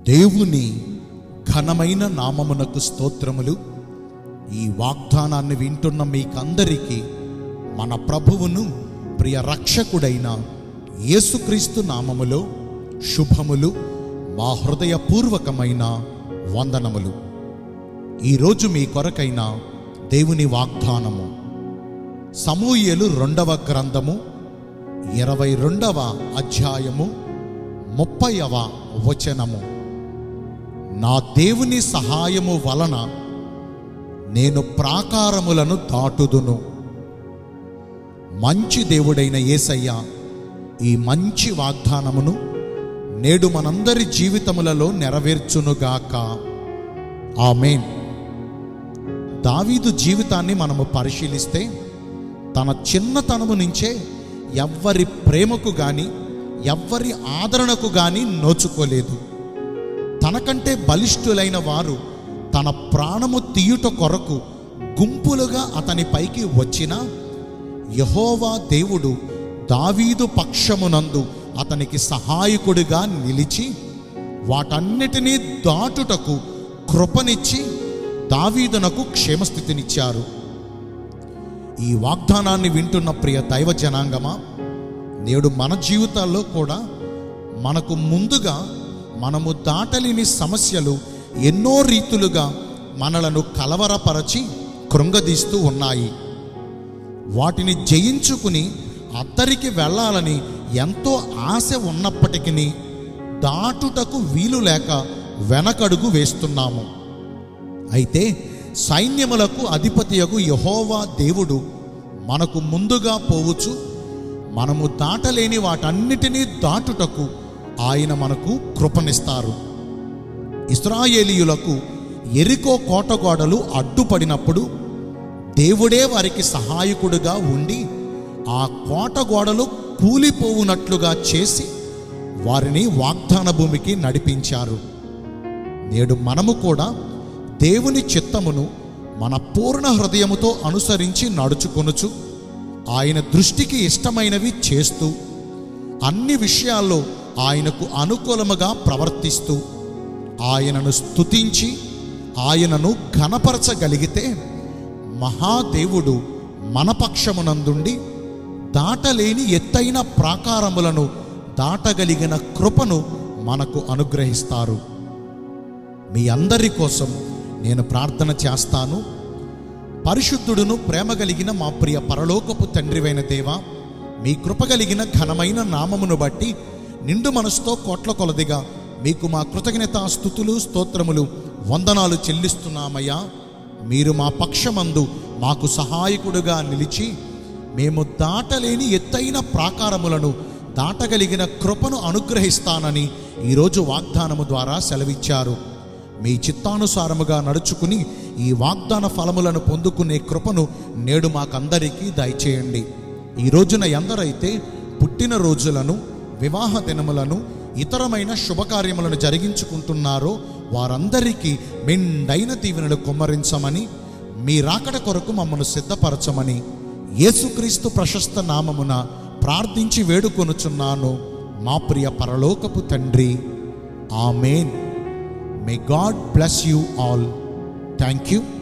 దేవుని ఘనమైన నామమునకు స్తోత్రములు ఈ వాగ్దానాన్ని వింటున్న మీకందరికీ మన ప్రభువును ప్రియ రక్షకుడైన యేసుక్రీస్తు నామములో శుభములు మా హృదయపూర్వకమైన వందనములు ఈరోజు మీ కొరకైన దేవుని వాగ్దానము సమూయేలు రెండవ గ్రంథము ఇరవై రెండవ అధ్యాయము ముప్పైవ వచనము నా దేవుని సహాయము వలన నేను ప్రాకారములను దాటుదును మంచి దేవుడైన యేసయ్య ఈ మంచి వాగ్దానమును నేడు మనందరి జీవితములలో నెరవేర్చునుగాక ఆమేన్ దావీదు జీవితాన్ని మనము పరిశీలిస్తే తన చిన్నతనము నుంచే ఎవ్వరి ప్రేమకు గాని ఎవ్వరి ఆదరణకు గాని నోచుకోలేదు తనకంటే బలిష్ఠులైన వారు తన ప్రాణము తీయుట కొరకు గుంపులుగా అతని పైకి వచ్చిన యహోవా దేవుడు దావీదు పక్షమునందు అతనికి సహాయకుడిగా నిలిచి వాటన్నిటినీ దాటుటకు కృపనిచ్చి దావీదునకు క్షేమస్థితినిచ్చారు ఈ వాగ్దానాన్ని వింటున్న ప్రియ దైవ జనాంగమా నేడు మన జీవితాల్లో కూడా మనకు ముందుగా మనము దాటలేని సమస్యలు ఎన్నో రీతులుగా మనలను కలవరపరచి కృంగదీస్తూ ఉన్నాయి వాటిని జయించుకుని అద్దరికి వెళ్ళాలని ఎంతో ఆశ ఉన్నప్పటికీ దాటుటకు వీలు లేక వెనకడుగు వేస్తున్నాము అయితే సైన్యములకు అధిపతియగు యహోవా దేవుడు మనకు ముందుగా పోవచ్చు మనము దాటలేని వాటన్నిటినీ దాటుటకు ఆయన మనకు కృపనిస్తారు ఇస్రాయేలీయులకు ఎరికో కోటగోడలు అడ్డుపడినప్పుడు దేవుడే వారికి సహాయకుడుగా ఉండి ఆ కోట గోడలు కూలిపోవునట్లుగా చేసి వారిని వాగ్దాన భూమికి నడిపించారు నేడు మనము కూడా దేవుని చిత్తమును మన పూర్ణ హృదయముతో అనుసరించి నడుచుకొనుచు ఆయన దృష్టికి ఇష్టమైనవి చేస్తూ అన్ని విషయాల్లో ఆయనకు అనుకూలముగా ప్రవర్తిస్తూ ఆయనను స్తుతించి ఆయనను ఘనపరచగలిగితే మహాదేవుడు మన పక్షమునందుండి దాటలేని ఎత్తైన ప్రాకారములను దాటగలిగిన కృపను మనకు అనుగ్రహిస్తారు మీ అందరి కోసం నేను ప్రార్థన చేస్తాను పరిశుద్ధుడును ప్రేమ కలిగిన మా ప్రియ పరలోకపు తండ్రివైన దేవా మీ కృప కలిగిన ఘనమైన నామమును బట్టి నిండు మనసుతో కోట్ల కొలదిగా మీకు మా కృతజ్ఞత స్థుతులు స్తోత్రములు వందనాలు చెల్లిస్తున్నామయ్యా మీరు మా పక్షమందు మాకు సహాయకుడుగా నిలిచి మేము దాటలేని ఎత్తైన ప్రాకారములను దాటగలిగిన కృపను అనుగ్రహిస్తానని ఈరోజు వాగ్దానము ద్వారా సెలవిచ్చారు మీ చిత్తానుసారముగా నడుచుకుని ఈ వాగ్దాన ఫలములను పొందుకునే కృపను నేడు మాకందరికీ దయచేయండి ఈ రోజున ఎందరైతే పుట్టిన రోజులను వివాహ దినములను ఇతరమైన శుభకార్యములను జరిగించుకుంటున్నారో వారందరికీ మెండైన దీవెనలు కుమ్మరించమని మీ రాకడ కొరకు మమ్మను సిద్ధపరచమని యేసుక్రీస్తు ప్రశస్త నామమున ప్రార్థించి వేడుకొనుచున్నాను మా ప్రియ పరలోకపు తండ్రి amen may God bless you all thank you